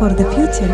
for the future.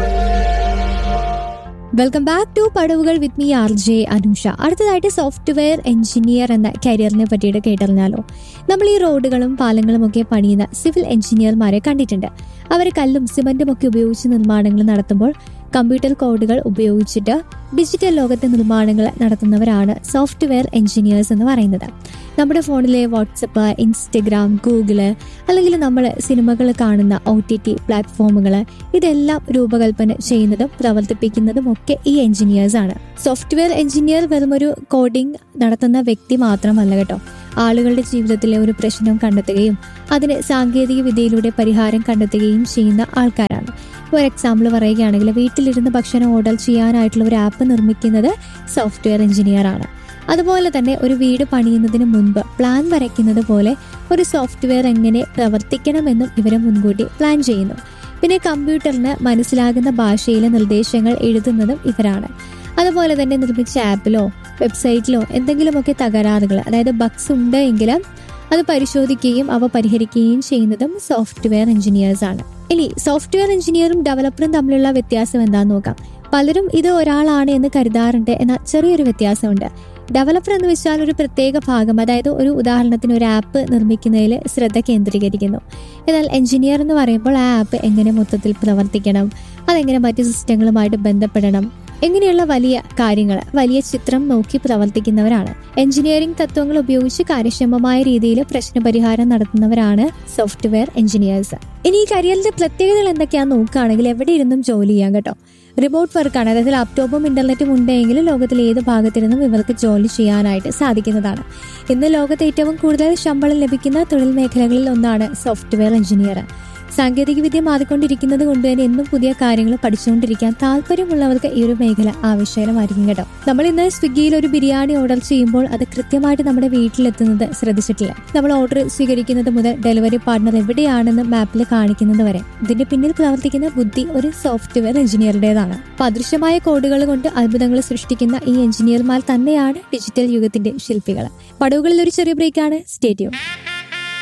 Welcome back to പടവുകൾ with me R J Anusha അടുത്തതായിട്ട് software engineer എന്ന കരിയറിനെ പറ്റിയിട്ട് കേട്ടറിഞ്ഞാലോ നമ്മൾ ഈ റോഡുകളും പാലങ്ങളും ഒക്കെ പണിയുന്ന സിവിൽ എഞ്ചിനീയർമാരെ കണ്ടിട്ടുണ്ട് അവർ കല്ലും സിമന്റും ഒക്കെ ഉപയോഗിച്ച് നിർമ്മാണങ്ങൾ നടത്തുമ്പോൾ കമ്പ്യൂട്ടർ കോഡുകൾ ഉപയോഗിച്ചിട്ട് ഡിജിറ്റൽ ലോകത്തെ നിർമ്മാണങ്ങൾ നടത്തുന്നവരാണ് സോഫ്റ്റ്വെയർ എഞ്ചിനീയേഴ്സ് എന്ന് പറയുന്നത് നമ്മുടെ ഫോണിലെ വാട്സപ്പ് ഇൻസ്റ്റഗ്രാം ഗൂഗിള് അല്ലെങ്കിൽ നമ്മൾ സിനിമകൾ കാണുന്ന ഒ ടി ടി പ്ലാറ്റ്ഫോമുകൾ ഇതെല്ലാം രൂപകൽപ്പന ചെയ്യുന്നതും പ്രവർത്തിപ്പിക്കുന്നതും ഒക്കെ ഈ എഞ്ചിനീയേഴ്സ് ആണ് സോഫ്റ്റ്വെയർ എഞ്ചിനീയർ വെറും ഒരു കോഡിംഗ് നടത്തുന്ന വ്യക്തി മാത്രമല്ല കേട്ടോ ആളുകളുടെ ജീവിതത്തിലെ ഒരു പ്രശ്നം കണ്ടെത്തുകയും അതിന് സാങ്കേതിക വിദ്യയിലൂടെ പരിഹാരം കണ്ടെത്തുകയും ചെയ്യുന്ന ആൾക്കാരാണ് ഒരു എക്സാമ്പിൾ പറയുകയാണെങ്കിൽ വീട്ടിലിരുന്ന് ഭക്ഷണം ഓർഡർ ചെയ്യാനായിട്ടുള്ള ഒരു ആപ്പ് നിർമ്മിക്കുന്നത് സോഫ്റ്റ്വെയർ എഞ്ചിനീയർ ആണ് അതുപോലെ തന്നെ ഒരു വീട് പണിയുന്നതിന് മുൻപ് പ്ലാൻ വരയ്ക്കുന്നത് പോലെ ഒരു സോഫ്റ്റ്വെയർ എങ്ങനെ പ്രവർത്തിക്കണമെന്നും ഇവരെ മുൻകൂട്ടി പ്ലാൻ ചെയ്യുന്നു പിന്നെ കമ്പ്യൂട്ടറിന് മനസ്സിലാകുന്ന ഭാഷയിലെ നിർദ്ദേശങ്ങൾ എഴുതുന്നതും ഇവരാണ് അതുപോലെ തന്നെ നിർമ്മിച്ച ആപ്പിലോ വെബ്സൈറ്റിലോ എന്തെങ്കിലുമൊക്കെ തകരാറുകൾ അതായത് ബഗ്സ് ഉണ്ട് എങ്കിൽ അത് പരിശോധിക്കുകയും അവ പരിഹരിക്കുകയും ചെയ്യുന്നതും സോഫ്റ്റ്വെയർ എഞ്ചിനീയേഴ്സ് ആണ് ഇനി സോഫ്റ്റ്വെയർ എഞ്ചിനീയറും ഡെവലപ്പറും തമ്മിലുള്ള വ്യത്യാസം എന്താണെന്ന് നോക്കാം പലരും ഇത് ഒരാളാണ് എന്ന് കരുതാറുണ്ട് എന്ന ചെറിയൊരു വ്യത്യാസമുണ്ട് ഡെവലപ്പർ എന്ന് വെച്ചാൽ ഒരു പ്രത്യേക ഭാഗം അതായത് ഒരു ഉദാഹരണത്തിന് ഒരു ആപ്പ് നിർമ്മിക്കുന്നതിൽ ശ്രദ്ധ കേന്ദ്രീകരിക്കുന്നു എന്നാൽ എഞ്ചിനീയർ എന്ന് പറയുമ്പോൾ ആ ആപ്പ് എങ്ങനെ മൊത്തത്തിൽ പ്രവർത്തിക്കണം അതെങ്ങനെ മറ്റു സിസ്റ്റങ്ങളുമായിട്ട് ബന്ധപ്പെടണം ഇങ്ങനെയുള്ള വലിയ കാര്യങ്ങൾ വലിയ ചിത്രം നോക്കി പ്രവർത്തിക്കുന്നവരാണ് എഞ്ചിനീയറിംഗ് തത്വങ്ങൾ ഉപയോഗിച്ച് കാര്യക്ഷമമായ രീതിയിൽ പ്രശ്നപരിഹാരം നടത്തുന്നവരാണ് സോഫ്റ്റ്വെയർ എഞ്ചിനീയേഴ്സ് ഇനി ഈ കരിയറിന്റെ പ്രത്യേകതകൾ എന്തൊക്കെയാണെന്ന് നോക്കുകയാണെങ്കിൽ എവിടെ ഇരുന്നും ജോലി ചെയ്യാം കേട്ടോ റിമോട്ട് വർക്കാണ് അതായത് ലാപ്ടോപ്പും ഇന്റർനെറ്റും ഉണ്ടെങ്കിൽ ലോകത്തിലെ ഏത് ഭാഗത്തിരുന്നും ഇവർക്ക് ജോലി ചെയ്യാനായിട്ട് സാധിക്കുന്നതാണ് ഇന്ന് ലോകത്ത് ഏറ്റവും കൂടുതൽ ശമ്പളം ലഭിക്കുന്ന തൊഴിൽ മേഖലകളിൽ ഒന്നാണ് സോഫ്റ്റ്വെയർ എഞ്ചിനീയർ സാങ്കേതികവിദ്യ മാറിക്കൊണ്ടിരിക്കുന്നത് കൊണ്ട് തന്നെ എന്നും പുതിയ കാര്യങ്ങൾ പഠിച്ചുകൊണ്ടിരിക്കാൻ താല്പര്യമുള്ളവർക്ക് ഈ ഒരു മേഖല ആവശ്യകരമായിരിക്കും കേട്ടോ നമ്മൾ ഇന്ന് സ്വിഗ്ഗിയിൽ ഒരു ബിരിയാണി ഓർഡർ ചെയ്യുമ്പോൾ അത് കൃത്യമായിട്ട് നമ്മുടെ വീട്ടിലെത്തുന്നത് ശ്രദ്ധിച്ചിട്ടില്ല നമ്മൾ ഓർഡർ സ്വീകരിക്കുന്നത് മുതൽ ഡെലിവറി പാർട്ണർ എവിടെയാണെന്ന് മാപ്പിൽ കാണിക്കുന്നത് വരെ ഇതിന്റെ പിന്നിൽ പ്രവർത്തിക്കുന്ന ബുദ്ധി ഒരു സോഫ്റ്റ്വെയർ എഞ്ചിനീയറുടേതാണ് അപ്പൊ അദൃശ്യമായ കോഡുകൾ കൊണ്ട് അത്ഭുതങ്ങൾ സൃഷ്ടിക്കുന്ന ഈ എഞ്ചിനീയർമാർ തന്നെയാണ് ഡിജിറ്റൽ യുഗത്തിന്റെ ശില്പികൾ പടവുകളിൽ ഒരു ചെറിയ ബ്രേക്കാണ് സ്റ്റേഡിയം